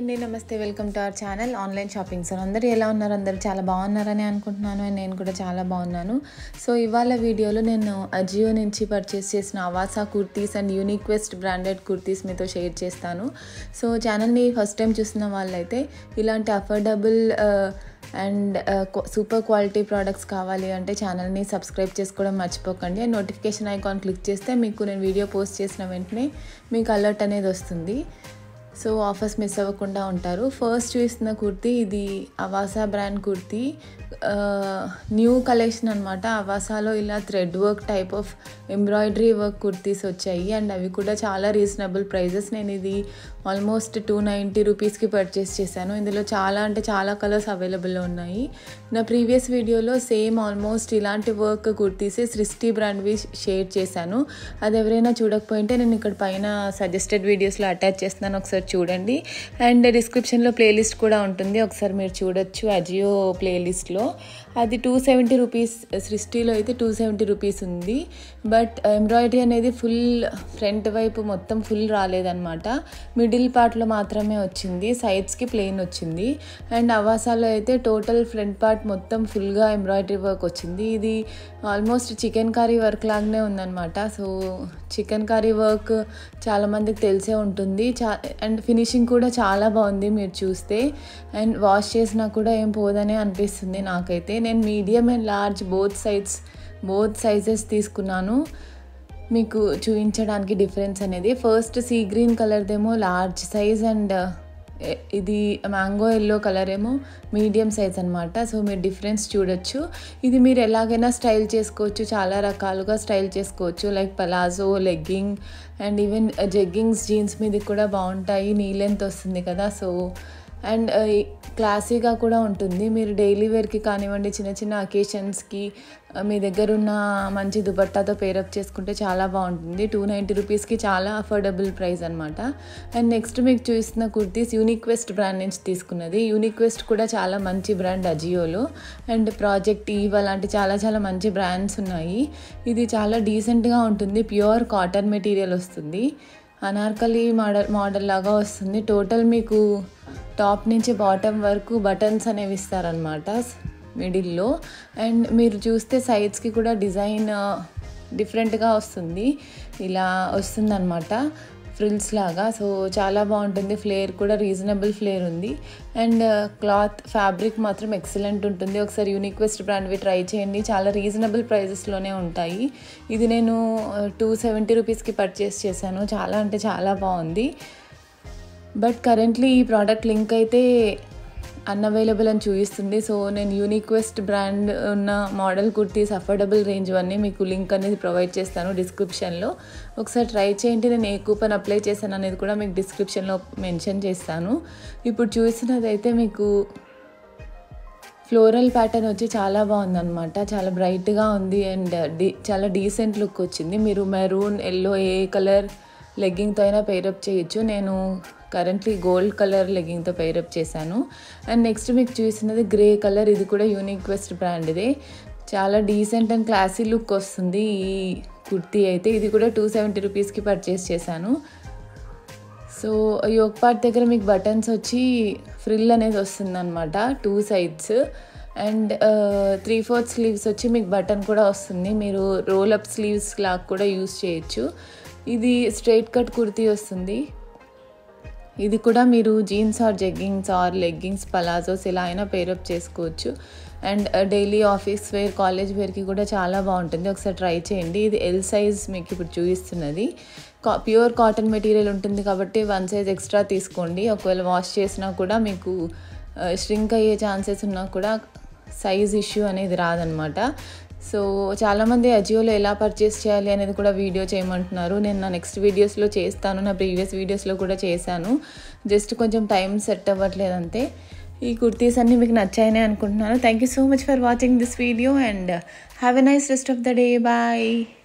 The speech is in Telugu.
అండి నమస్తే welcome to our channel online shopping sir అందరూ ఎలా ఉన్నారు అందరూ చాలా బాగున్నారని అనుకుంటున్నాను అండ్ నేను కూడా చాలా బాగున్నాను సో ఇవాళ వీడియోలో నేను అజియో నుంచి పర్చేస్ చేసిన Avaasa kurtis and unique west branded kurtis మీతో షేర్ చేస్తాను సో ఛానల్ని ఫస్ట్ టైం చూసిన వాళ్ళైతే ఇలాంటి affordable and super quality products కావాలి అంటే ఛానల్ని సబ్స్క్రైబ్ చేసుకోవడం మర్చిపోకండి అండ్ నోటిఫికేషన్ ఐకాన్ క్లిక్ చేస్తే మీకు నేను వీడియో పోస్ట్ చేసిన వెంటనే మీకు అలర్ట్ అనేది వస్తుంది సో ఆఫర్స్ మిస్ అవ్వకుండా ఉంటారు ఫస్ట్ చూస్తున్న కుర్తీ ఇది Avaasa brand kurti new collection అనమాట అవాసాలో ఇలా thread work type of embroidery work kurtis వచ్చాయి అండ్ అవి కూడా చాలా రీజనబుల్ ప్రైజెస్ నేను ఇది ఆల్మోస్ట్ టూ నైంటీ రూపీస్కి పర్చేస్ చేశాను ఇందులో చాలా అంటే చాలా కలర్స్ అవైలబుల్లో ఉన్నాయి నా ప్రీవియస్ వీడియోలో సేమ్ ఆల్మోస్ట్ ఇలాంటి వర్క్ కుర్తీసే సృష్టి బ్రాండ్వి షేర్ చేశాను అది ఎవరైనా చూడకపోయింటే నేను ఇక్కడ పైన సజెస్టెడ్ వీడియోస్లో అటాచ్ చేస్తున్నాను ఒకసారి చూడండి అండ్ డిస్క్రిప్షన్లో ప్లేలిస్ట్ కూడా ఉంటుంది ఒకసారి మీరు చూడొచ్చు అజియో ప్లేలిస్ట్లో అది టూ సెవెంటీ రూపీస్ సృష్టిలో అయితే టూ సెవెంటీ రూపీస్ ఉంది బట్ ఎంబ్రాయిడరీ అనేది ఫుల్ ఫ్రంట్ వైపు మొత్తం ఫుల్ రాలేదన్నమాట మిడిల్ పార్ట్లో మాత్రమే వచ్చింది సైడ్స్కి ప్లెయిన్ వచ్చింది అండ్ అవాసాలో అయితే టోటల్ ఫ్రంట్ పార్ట్ మొత్తం ఫుల్గా ఎంబ్రాయిడరీ వర్క్ వచ్చింది ఇది ఆల్మోస్ట్ చికెన్ కర్రీ వర్క్ లాగానే ఉందన్నమాట సో చికెన్ కర్రీ వర్క్ చాలామందికి తెలిసే ఉంటుంది చా అండ్ ఫినిషింగ్ కూడా చాలా బాగుంది మీరు చూస్తే అండ్ వాష్ చేసినా కూడా ఏం పోదనే అనిపిస్తుంది నాకైతే నేను medium and large both sides both sizes తీసుకున్నాను మీకు చూపించడానికి డిఫరెన్స్ అనేది ఫస్ట్ సీ గ్రీన్ కలర్దేమో లార్జ్ సైజ్ అండ్ ఇది మ్యాంగో ఎల్లో కలర్ ఏమో మీడియం సైజ్ అనమాట సో మీరు డిఫరెన్స్ చూడొచ్చు ఇది మీరు ఎలాగైనా స్టైల్ చేసుకోవచ్చు చాలా రకాలుగా స్టైల్ చేసుకోవచ్చు like palazzo legging and even jeggings jeans మీద కూడా బాగుంటాయి నీ లెంత్ వస్తుంది కదా సో అండ్ క్లాసీగా కూడా ఉంటుంది మీరు డైలీ వేర్కి కానివ్వండి చిన్న చిన్న అకేషన్స్కి మీ దగ్గర ఉన్న మంచి దుపట్టాతో పేరప్ చేసుకుంటే చాలా బాగుంటుంది టూ నైంటీ రూపీస్కి చాలా అఫోర్డబుల్ ప్రైస్ అనమాట అండ్ నెక్స్ట్ మీకు చూస్తున్న కుర్తీస్ యూనిక్ వెస్ట్ బ్రాండ్ నుంచి తీసుకున్నది యూనిక్ వెస్ట్ కూడా చాలా మంచి బ్రాండ్ అజియోలో అండ్ ప్రాజెక్ట్ ఈవ్ అలాంటి చాలా చాలా మంచి బ్రాండ్స్ ఉన్నాయి ఇది చాలా డీసెంట్గా ఉంటుంది ప్యూర్ కాటన్ మెటీరియల్ వస్తుంది అనార్కలి మోడల్ మోడల్ లాగా వస్తుంది టోటల్ మీకు టాప్ నుంచి బాటమ్ వరకు బటన్స్ అనేవి ఇస్తారనమాట మిడిల్లో అండ్ మీరు చూస్తే సైడ్స్కి కూడా డిజైన్ డిఫరెంట్గా వస్తుంది ఇలా వస్తుందన్నమాట ఫ్రిల్స్ లాగా సో చాలా బాగుంటుంది ఫ్లేర్ కూడా రీజనబుల్ ఫ్లేర్ ఉంది అండ్ క్లాత్ ఫ్యాబ్రిక్ మాత్రం ఎక్సలెంట్ ఉంటుంది ఒకసారి యూనిక్ వెస్ట్ బ్రాండ్వి ట్రై చేయండి చాలా రీజనబుల్ ప్రైజెస్లోనే ఉంటాయి ఇది నేను టూ సెవెంటీ రూపీస్కి పర్చేస్ చేశాను చాలా అంటే చాలా బాగుంది బట్ కరెంట్లీ ఈ ప్రోడక్ట్ లింక్ అయితే అన్అవైలబుల్ అని చూపిస్తుంది సో నేను యూనిక్ వెస్ట్ బ్రాండ్ ఉన్న మోడల్ కుర్తీస్ అఫోర్డబుల్ రేంజ్ అన్నీ మీకు లింక్ అనేది ప్రొవైడ్ చేస్తాను డిస్క్రిప్షన్లో ఒకసారి ట్రై చేయండి నేను ఏ కూపన్ అప్లై చేశాను అనేది కూడా మీకు డిస్క్రిప్షన్లో మెన్షన్ చేస్తాను ఇప్పుడు చూసినదైతే మీకు ఫ్లోరల్ ప్యాటర్న్ వచ్చి చాలా బాగుందన్నమాట చాలా బ్రైట్గా ఉంది అండ్ డీ చాలా డీసెంట్ లుక్ వచ్చింది మీరు మెరూన్ ఎల్లో ఏ కలర్ లెగ్గింగ్తో అయినా పేరప్ చేయొచ్చు నేను కరెంట్లీ గోల్డ్ కలర్ లెగ్గింగ్తో పేరప్ చేశాను అండ్ నెక్స్ట్ మీకు చూసినది గ్రే కలర్ ఇది కూడా యూనిక్ వెస్ట్ బ్రాండ్దే చాలా డీసెంట్ అండ్ క్లాసీ లుక్ వస్తుంది ఈ కుర్తీ అయితే ఇది కూడా టూ సెవెంటీ రూపీస్కి పర్చేస్ చేశాను సో యోగ్ పార్ట్ దగ్గర మీకు బటన్స్ వచ్చి ఫ్రిల్ అనేది వస్తుంది అనమాట two sides and three fourth sleeves వచ్చి మీకు బటన్ కూడా వస్తుంది మీరు రోల్ అప్ స్లీవ్స్ లాగా కూడా యూస్ చేయొచ్చు ఇది స్ట్రైట్ కట్ కుర్తీ వస్తుంది ఇది కూడా మీరు jeans or jeggings or leggings palazzos ఇలా అయినా పేరప్ చేసుకోవచ్చు and daily office wear college వేర్కి కూడా చాలా బాగుంటుంది ఒకసారి ట్రై చేయండి ఇది ఎల్ సైజ్ మీకు ఇప్పుడు చూపిస్తున్నది కా ప్యూర్ కాటన్ మెటీరియల్ ఉంటుంది కాబట్టి వన్ సైజ్ ఎక్స్ట్రా తీసుకోండి ఒకవేళ వాష్ చేసినా కూడా మీకు ష్రింక్ అయ్యే ఛాన్సెస్ ఉన్నా కూడా సైజ్ ఇష్యూ అనేది రాదనమాట సో చాలామంది అజియోలో ఎలా పర్చేస్ చేయాలి అనేది కూడా వీడియో చేయమంటున్నారు నేను నా నెక్స్ట్ వీడియోస్లో చేస్తాను నా ప్రీవియస్ వీడియోస్లో కూడా చేశాను జస్ట్ కొంచెం టైం సెట్ అవ్వట్లేదు అంతే ఈ కుర్తీస్ అన్నీ మీకు నచ్చాయని అనుకుంటున్నాను thank you so much for watching this video and have a nice rest of the day bye